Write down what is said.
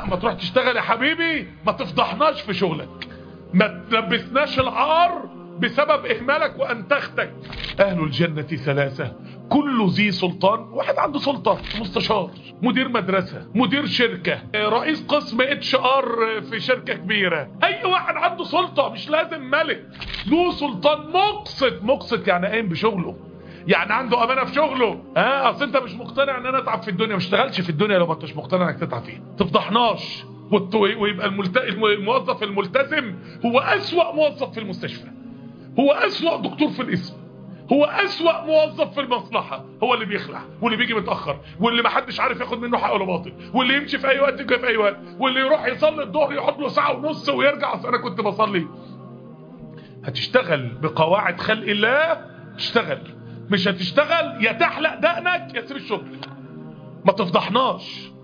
ما تروح تشتغل يا حبيبي ما تفضحناش في شغلك ما تلبسناش العار بسبب اهمالك وانتختك اهل الجنة ثلاثة كل ذي سلطان واحد عنده سلطة مستشار مدير مدرسة مدير شركة رئيس قسم اتش ار في شركة كبيرة اي واحد عنده سلطة مش لازم ملك ذو سلطان مقسط مقسط يعني قايم بشغله يعني عنده امانه في شغله ها اصل انت مش مقتنع ان انا اتعب في الدنيا ما اشتغلش في الدنيا لو ما انتش مقتنع انك تتعب فيها تفضحناش والت- ويبقى الملت... الموظف الملتزم هو اسوأ موظف في المستشفى هو اسوأ دكتور في الاسم هو اسوأ موظف في المصلحة هو اللي بيخلع واللي بيجي متأخر واللي محدش عارف ياخد منه حقه ولا باطل واللي يمشي في اي وقت يجي في اي وقت واللي يروح يصلي الظهر يقعد له ساعة ونص ويرجع اصل انا كنت بصلي هتشتغل بقواعد خلق الله تشتغل مش هتشتغل يا تحلق دقنك يا تسيب الشغل ما تفضحناش